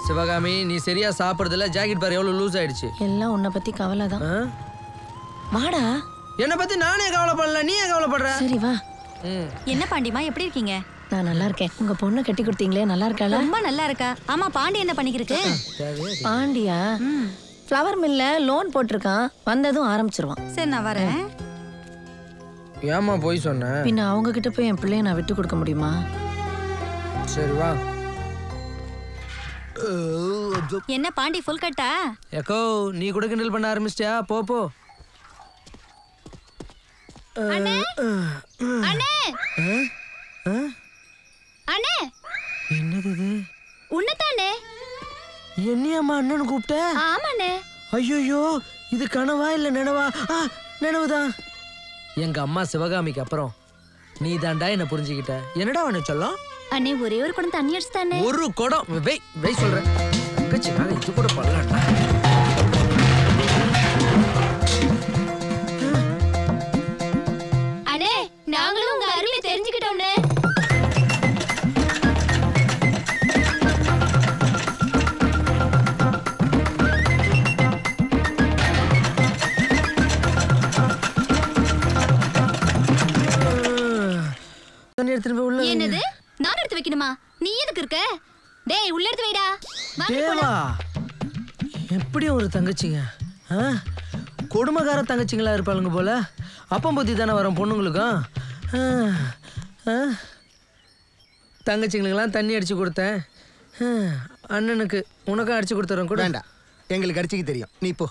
சிவகாமி நீ சரியா சாப்பிடுறதுல ஜாக்கெட் பாரு எவ்வளவு லூஸ் ஆயிடுச்சு எல்லாம் உன்னை பத்தி கவலை தான் ஆ? வாடா என்னை பத்தி நானே கவலைப்படல நீ ஏன் கவலைப்படுற சரி வா ம். என்ன பாண்டிமா எப்படி இருக்கீங்க நான் நல்லா இருக்கேன் உங்க பொண்ணை கட்டி கொடுத்தீங்களே நல்லா இருக்காளா ரொம்ப நல்லா இருக்கா ஆமா பாண்டி என்ன பண்ணிக்கிருக்கு தேவையா? பாண்டியா ஃப்ளவர் மில்ல லோன் போட்டிருக்கான் வந்ததும் ஆரம்பிச்சிருவான் சரி நான் வரேன் ஏம்மா போய் சொன்ன பின்ன அவங்க கிட்ட போய் என் பிள்ளைய நான் விட்டு கொடுக்க முடியுமா சரி வா என்ன பாண்டி ஃபுல் கட்டா எக்கோ நீ கூட கிண்டல் பண்ண ஆரம்பிச்சிட்டியா போ போ அண்ணே அண்ணே ஆ? அண்ணே என்னது இது உன்னதானே என்னையாம்மா அண்ணன் கூப்பிட்ட ஆமாண்ணே ஐயோ இது கனவா இல்ல நினவா ஆ நினைவுதான் எங்க அம்மா சிவகாமிக்கு அப்புறம் நீ தாண்டா என்ன புரிஞ்சுக்கிட்ட என்னடா அவனை சொல்லும் அண்ணே ஒரே ஒரு குடம் தண்ணி அடிச்சு தானே ஒரு குடம் வெய் வெய் சொல்றேன் தங்கச்சிக்காக இது கூட பண்ணலாம்டா அண்ணே நாங்களும் உங்க அருமை தெரிஞ்சுக்கிட்டோம்னே தண்ணி எடுத்துட்டு போய் உள்ள வை. என்னது நான் எடுத்து வைக்கணுமா நீ எதுக்கு இருக்க டேய் உள்ள எடுத்து வைடா வா, நீ போலாம். தேவா எப்படி ஒரு தங்கச்சிங்க ஆ? கொடுமைக்கார தங்கச்சிங்களா இருப்பாளுங்க போல அப்பம் புத்தி தானே வரும் பொண்ணுங்களுக்கும் ஆ, ஆ. தங்கச்சிங்களுக்கெல்லாம் தண்ணி அடிச்சு கொடுத்தேன் ஆ, அண்ணனுக்கு உனக்கும் அடிச்சு கொடுத்துறேன் கூட வேண்டாம் எங்களுக்கு அடிச்சுக்க தெரியும் நீ போ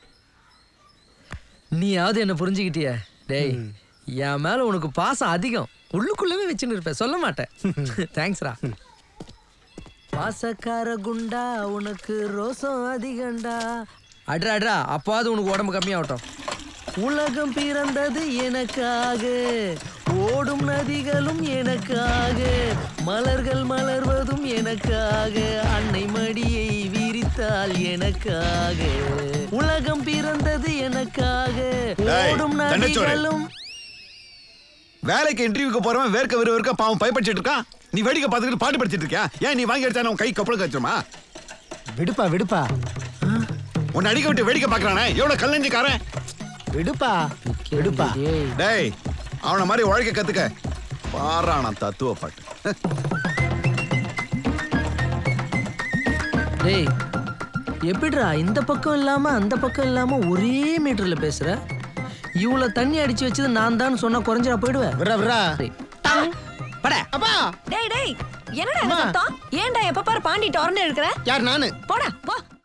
நீயாவது என்ன புரிஞ்சுக்கிட்டிய டேய் என் மேல உனக்கு பாசம் அதிகம் உள்ளுக்குள்ளவே வச்சுன்னு இருப்பேன் சொல்ல மாட்டேன் தேங்க்ஸ்ரா பாசக்கார குண்டா உனக்கு ரோசம் அதிகண்டா அட்ரா அட்ரா அப்பாவது உனக்கு உடம்பு கம்மியாகட்டும் உலகம் பிறந்தது எனக்காக ஓடும் நதிகளும் எனக்காக மலர்கள் மலர்வதும் எனக்காக அன்னை மடியை விரித்தால் எனக்காக உலகம் பிறந்தது எனக்காக டேய், ஓடும் தண்டச்சோறு. நதிகளும் வேலைக்கு இன்டர்வியூக்கு போறவன் வேர்க்க விறு வேர்க்க பாவம் பயப்படிச்சிட்டு இருக்கான் நீ வேடிக்கை பார்த்துக்கிட்டு பாட்டு படிச்சிட்டு இருக்கியா ஏன் நீ வாங்கி எடுத்தா உன் கை கப்பல் கச்சுமா விடுப்பா விடுப்பா உன்னை அடிக்க விட்டு வேடிக்கை பார்க்கறானே எவ்வளவு கல்லஞ்சிக்காரன் விடுப்பா விடுப்பா டேய், டேய் அவன மாதிரி உழைக்க கத்துக்க பாரானா தத்துவ பாட்டு டேய் எப்படிடா இந்த பக்கம் இல்லாம அந்த பக்கம் இல்லாம ஒரே மீட்டர்ல பேசுற இவ்வளவு தண்ணி அடிச்சு வச்சது நான் தான் சொன்னா குறைஞ்சா போயிடுவேன் விட்றா விட்றா பட அப்பா டேய் டேய் என்னடா இந்த சத்தம் ஏன்டா எப்ப பாரு பாண்டி டொரண்டு இருக்கிற யார் நானு போடா போ